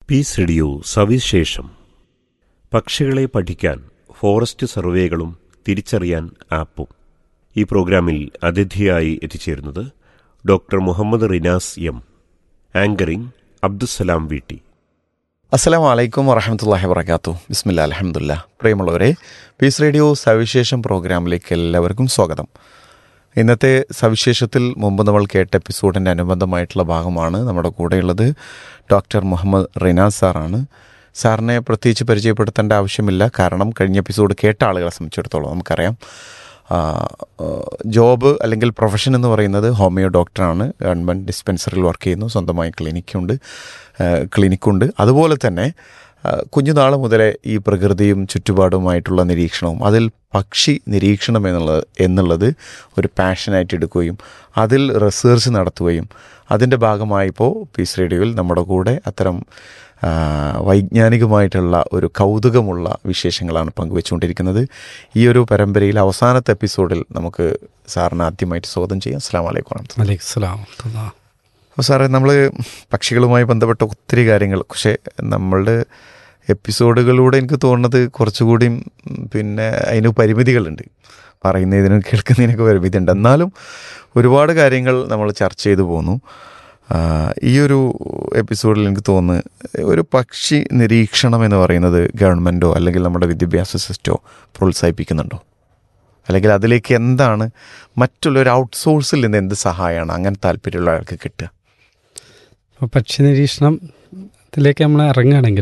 Piece radio സവിശേഷം പക്ഷികളെ പഠിക്കാൻ forest സർവേകളും തിരിച്ചറിയാൻ ആപ്പും ഈ പ്രോഗ്രാമിൽ അതിഥിയായി എത്തിച്ചേരുന്നത് doctor Muhammad Rinas M anchoring Abdussalam വീട്ടി അസ്സലാം വലൈക്കും വറഹമത്തല്ലാഹി വർക്കാത്തു ബിസ്മില്ല അലഹമുല്ല പ്രിയമുള്ളവരെ പീസ് റേഡിയോ സവിശേഷം പ്രോഗ്രാമിലേക്ക് എല്ലാവർക്കും സ്വാഗതം ഇന്നത്തെ സവിശേഷത്തിൽ മുമ്പ് നമ്മൾ കേട്ട എപ്പിസോഡിൻ്റെ അനുബന്ധമായിട്ടുള്ള ഭാഗമാണ് നമ്മുടെ കൂടെയുള്ളത് ഡോക്ടർ മുഹമ്മദ് റിനാസ് സാറാണ് സാറിനെ പ്രത്യേകിച്ച് പരിചയപ്പെടുത്തേണ്ട ആവശ്യമില്ല കാരണം കഴിഞ്ഞ എപ്പിസോഡ് കേട്ട ആളുകളെ സംബന്ധിച്ചിടത്തോളം നമുക്കറിയാം ആ, ആ, ജോബ് അല്ലെങ്കിൽ പ്രൊഫഷൻ എന്ന് പറയുന്നത് ഹോമിയോ ഡോക്ടറാണ് ഗവൺമെൻറ് ഡിസ്പെൻസറിൽ വർക്ക് ചെയ്യുന്നു സ്വന്തമായി ക്ലിനിക്കുണ്ട് ആ, ക്ലിനിക്കുണ്ട് അതുപോലെ തന്നെ ആ, കുഞ്ഞുനാൾ മുതലേ ഈ പ്രകൃതിയും ചുറ്റുപാടുമായിട്ടുള്ള നിരീക്ഷണവും അതിൽ പക്ഷി നിരീക്ഷണം എന്നുള്ളത് എന്നുള്ളത് ഒരു പാഷനായിട്ട് എടുക്കുകയും അതിൽ റിസർച്ച് നടത്തുകയും അതിൻ്റെ ഭാഗമായിപ്പോൾ പീസ് റേഡിയോയിൽ നമ്മുടെ കൂടെ അത്തരം ആ, വൈജ്ഞാനികമായിട്ടുള്ള ഒരു കൗതുകമുള്ള വിശേഷങ്ങളാണ് പങ്കുവെച്ചുകൊണ്ടിരിക്കുന്നത് ഈ ഒരു പരമ്പരയിൽ അവസാനത്തെ എപ്പിസോഡിൽ നമുക്ക് സാറിന് ആദ്യമായിട്ട് സ്വാഗതം ചെയ്യാം അസ്സാം വലൈക്കും വറഹ്മത്തുള്ളാഹി. വലൈക്കുസ്സലാം അപ്പോൾ സാറേ നമ്മൾ പക്ഷികളുമായി ബന്ധപ്പെട്ട ഒത്തിരി കാര്യങ്ങൾ പക്ഷേ നമ്മളുടെ എപ്പിസോഡുകളിലൂടെ എനിക്ക് തോന്നുന്നത് കുറച്ചുകൂടിയും ഉം, പിന്നെ അതിന് പരിമിതികളുണ്ട് പറയുന്നതിനും കേൾക്കുന്നതിനൊക്കെ പരിമിതിയുണ്ട് എന്നാലും ഒരുപാട് കാര്യങ്ങൾ നമ്മൾ ചർച്ച ചെയ്തു പോന്നു ആ, ഈ ഒരു എപ്പിസോഡിൽ എനിക്ക് തോന്നുന്നു ഒരു പക്ഷി നിരീക്ഷണം എന്ന് പറയുന്നത് ഗവൺമെൻറ്റോ അല്ലെങ്കിൽ നമ്മുടെ വിദ്യാഭ്യാസ സിസ്റ്റോ പ്രോത്സാഹിപ്പിക്കുന്നുണ്ടോ അല്ലെങ്കിൽ അതിലേക്ക് എന്താണ് മറ്റുള്ള ഒരു ഔട്ട്സോഴ്സിൽ നിന്ന് എന്ത് സഹായമാണ് അങ്ങനെ താല്പര്യമുള്ള ആൾക്ക് കിട്ടുക അപ്പോൾ പക്ഷി നിരീക്ഷണത്തിലേക്ക് നമ്മൾ ഇറങ്ങുകയാണെങ്കിൽ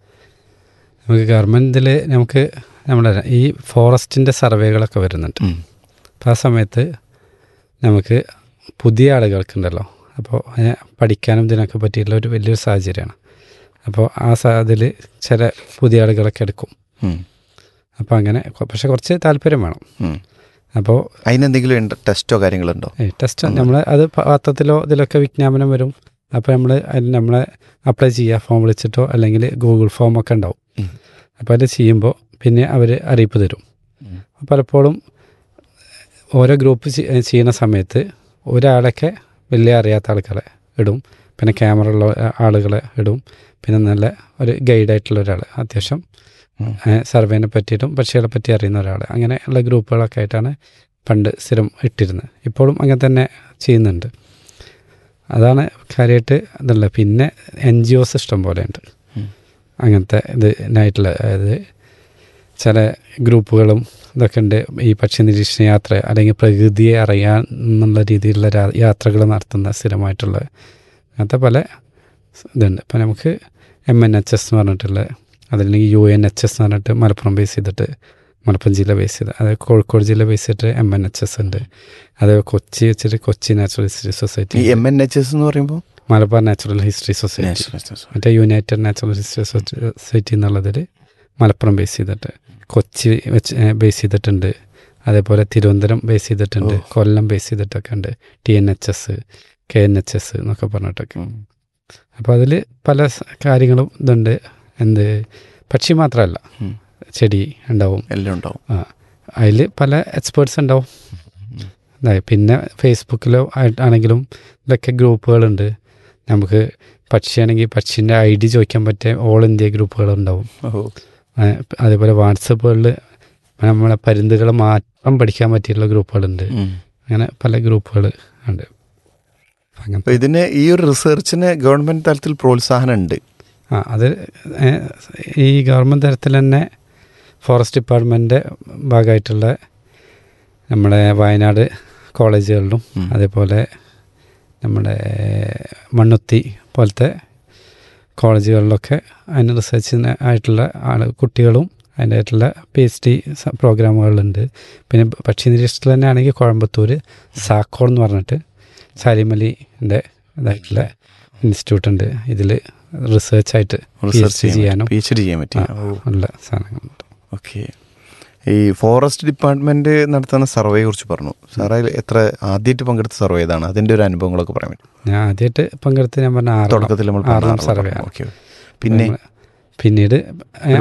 നമുക്ക് ഗവൺമെൻറ്റിൽ നമുക്ക് നമ്മുടെ ഈ ഫോറസ്റ്റിൻ്റെ സർവേകളൊക്കെ വരുന്നുണ്ട് ഉം. അപ്പോൾ ആ സമയത്ത് നമുക്ക് പുതിയ ആളുകൾക്കുണ്ടല്ലോ അപ്പോൾ അതിനെ പഠിക്കാനും ഇതിനൊക്കെ പറ്റിയിട്ടുള്ള ഒരു വലിയൊരു സാഹചര്യമാണ് അപ്പോൾ ആ സാ അതിൽ ചില പുതിയ ആളുകളൊക്കെ എടുക്കും ഉം. അപ്പോൾ അങ്ങനെ കൊ- പക്ഷെ കുറച്ച് താല്പര്യം വേണം ഉം. അപ്പോൾ അതിനെന്തെങ്കിലും ഉണ്ട് ടെസ്റ്റോ കാര്യങ്ങളുണ്ടോ ടെസ്റ്റ് നമ്മൾ അത് പത്രത്തിലോ ഇതിലൊക്കെ വിജ്ഞാപനം വരും അപ്പോൾ നമ്മൾ അതിൽ നമ്മളെ അപ്ലൈ ചെയ്യുക ഫോം വിളിച്ചിട്ടോ അല്ലെങ്കിൽ ഗൂഗിൾ ഫോം ഒക്കെ ഉണ്ടാവും ഉം. അപ്പോൾ അത് ചെയ്യുമ്പോൾ പിന്നെ അവർ അറിയിപ്പ് തരും ഉം. പലപ്പോഴും ഓരോ ഗ്രൂപ്പ് ചെ- ചെയ്യുന്ന സമയത്ത് ഒരാളൊക്കെ വലിയ അറിയാത്ത ആൾക്കാരെ ഇടും പിന്നെ ക്യാമറ ഉള്ള ആളുകളെ ഇടും പിന്നെ നല്ല ഒരു ഗൈഡായിട്ടുള്ള ഒരാൾ അത്യാവശ്യം ഉം. സർവേനെ പറ്റിയിട്ടും പക്ഷികളെ പറ്റി അറിയുന്ന ഒരാൾ അങ്ങനെ ഉള്ള ഗ്രൂപ്പുകളൊക്കെ ആയിട്ടാണ് പണ്ട് സ്ഥിരം ഇട്ടിരുന്നത് ഇപ്പോഴും അങ്ങനെ തന്നെ ചെയ്യുന്നുണ്ട് അതാണ് കാര്യമായിട്ട് ഇതുള്ളത് പിന്നെ എൻ ജി ഒസ് ഇഷ്ടം പോലെ ഉണ്ട് ഉം. അങ്ങനത്തെ ഇതിനായിട്ടുള്ള അതായത് ചില ഗ്രൂപ്പുകളും ഇതൊക്കെ ഉണ്ട് ഈ പക്ഷി നിരീക്ഷണ യാത്ര അല്ലെങ്കിൽ പ്രകൃതിയെ അറിയാൻ എന്നുള്ള രീതിയിലുള്ള രാ- യാത്രകൾ നടത്തുന്ന സ്ഥിരമായിട്ടുള്ള അങ്ങനത്തെ പല ഇതുണ്ട് ഇപ്പം നമുക്ക് എം എൻ എച്ച് എസ് എന്ന് പറഞ്ഞിട്ടുള്ള അതല്ലെങ്കിൽ യു എൻ എച്ച് എസ് എന്ന് പറഞ്ഞിട്ട് മലപ്പുറം ബേസ് ചെയ്തിട്ട് മലപ്പുറം ജില്ല ബേസ് ചെയ്ത് അതായത് കോഴിക്കോട് ജില്ല ബേസ് ചെയ്തിട്ട് എം എൻ എച്ച് എസ് ഉണ്ട് അതേപോലെ കൊച്ചി വെച്ചിട്ട് കൊച്ചി നാച്ചുറൽ ഹിസ്റ്ററി ഈ society M N H S എന്ന് പറയുമ്പോൾ മലബാർ നാച്ചുറൽ ഹിസ്റ്ററി സൊസൈറ്റി മറ്റേ യുണൈറ്റഡ് നാച്ചുറൽ ഹിസ്റ്ററി സൊസൈറ്റി എന്നുള്ളതിൽ മലപ്പുറം ബേസ് ചെയ്തിട്ട് കൊച്ചി വെച്ച് ബേസ് ചെയ്തിട്ടുണ്ട് അതേപോലെ തിരുവനന്തപുരം ബേസ് ചെയ്തിട്ടുണ്ട് ഓ. കൊല്ലം ബേസ് ചെയ്തിട്ടൊക്കെ ഉണ്ട് T N H S K N H S എന്നൊക്കെ പറഞ്ഞിട്ടൊക്കെ അപ്പോൾ അതിൽ പല സ- കാര്യങ്ങളും ഇതുണ്ട് എന്ത് പക്ഷി മാത്രമല്ല ഉം. ചെടി ഉണ്ടാവും എല്ലാം ഉണ്ടാവും അതിൽ പല എക്സ്പേർട്സ് ഉണ്ടാവും അതായത് പിന്നെ ഫേസ്ബുക്കിലോ ആയിട്ട് ആണെങ്കിലും ഇതൊക്കെ ഗ്രൂപ്പുകളുണ്ട് നമുക്ക് പക്ഷിയാണെങ്കിൽ പക്ഷീൻ്റെ ഐ ഡി ചോദിക്കാൻ പറ്റിയ ഓൾ ഇന്ത്യ ഗ്രൂപ്പുകളുണ്ടാവും ഓ ആ, അതേപോലെ വാട്സപ്പുകളിൽ നമ്മളെ പരുന്തുകളെ മാറ്റം പഠിക്കാൻ പറ്റിയിട്ടുള്ള ഗ്രൂപ്പുകളുണ്ട് ഉം. അങ്ങനെ പല ഗ്രൂപ്പുകൾ ഉണ്ട് അങ്ങനത്തെ അപ്പൊ ഇതിന് ഈ ഒരു റിസർച്ചിന് ഗവൺമെന്റ് തലത്തിൽ പ്രോത്സാഹനം ഉണ്ട് ആ അത് ഏ, ഈ ഗവൺമെൻറ് തലത്തിൽ തന്നെ ഫോറസ്റ്റ് ഡിപ്പാർട്ട്മെൻറ്റിൻ്റെ ഭാഗമായിട്ടുള്ള നമ്മുടെ വയനാട് കോളേജുകളിലും ഉം. അതേപോലെ നമ്മുടെ മണ്ണുത്തി പോലത്തെ കോളേജുകളിലൊക്കെ അതിന് റിസർച്ചിന് ആയിട്ടുള്ള ആൾ കുട്ടികളും അതിൻ്റെ ആയിട്ടുള്ള പി എച്ച് ഡി പ്രോഗ്രാമുകളുണ്ട് പിന്നെ പക്ഷി നിരീക്ഷണത്തിൽ തന്നെ ആണെങ്കിൽ കോയമ്പത്തൂർ സാക്കോൾ എന്ന് പറഞ്ഞിട്ട് സാലിമലിൻ്റെ ഇതായിട്ടുള്ള ഇൻസ്റ്റിറ്റ്യൂട്ട് ഉണ്ട് ഇതിൽ റിസർച്ചായിട്ട് റിസർച്ച് ചെയ്യാനും പി എച്ച് ഡി ചെയ്യാൻ പറ്റി ആ, ഉള്ള സാധനങ്ങളുണ്ട് ഓക്കെ ഈ ഫോറസ്റ്റ് ഡിപ്പാർട്ട്മെന്റ് നടത്തുന്ന സർവേയെ കുറിച്ച് പറഞ്ഞു സാറേ എത്ര ആദ്യമായിട്ട് പങ്കെടുത്ത സർവേ ഏതാണ് അതിന്റെ ഒരു അനുഭവങ്ങളൊക്കെ പറയാൻ പറ്റും ഞാൻ ആദ്യമായിട്ട് പങ്കെടുത്ത് ഞാൻ പറഞ്ഞ ആറ് തുടക്കത്തിൽ നമ്മൾ ആറാം പറഞ്ഞ സർവേ ഓക്കെ പിന്നെ പിന്നീട്